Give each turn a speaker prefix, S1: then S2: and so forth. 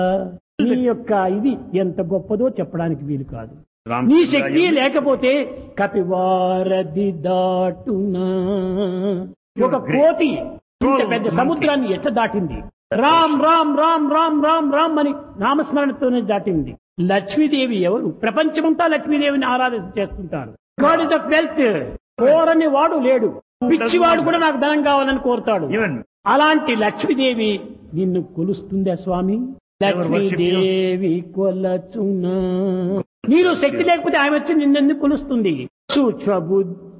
S1: నీ యొక్క ఇది ఎంత గొప్పదో చెప్పడానికి వీలు కాదు
S2: Ram
S1: నీ
S2: Chandra
S1: శక్తి
S2: Yamuna.
S1: లేకపోతే కపివారది దాటునా ఒక కోతి ఇంత పెద్ద సముద్రాన్ని ఎట్లా దాటింది రామ్ రామ్ రామ్ రామ్ రామ్ రామ్ అని నామస్మరణతోనే దాటింది లక్ష్మీదేవి ఎవరు ప్రపంచమంతా లక్ష్మీదేవిని ఆరాధన చేస్తుంటారు గాడ్ ఇస్ ద వెల్త్ కోరని వాడు లేడు పిచ్చివాడు కూడా నాకు ధనం కావాలని కోరుతాడు
S2: Even
S1: అలాంటి లక్ష్మీదేవి నిన్ను కొలుస్తుందా స్వామి
S2: Never worship you.
S1: లక్ష్మీదేవి కొలచునా నీరు శక్తి లేకపోతే ఆమె వచ్చి నిన్నెందుకు కొలుస్తుంది సూక్ష్మ బుద్ధి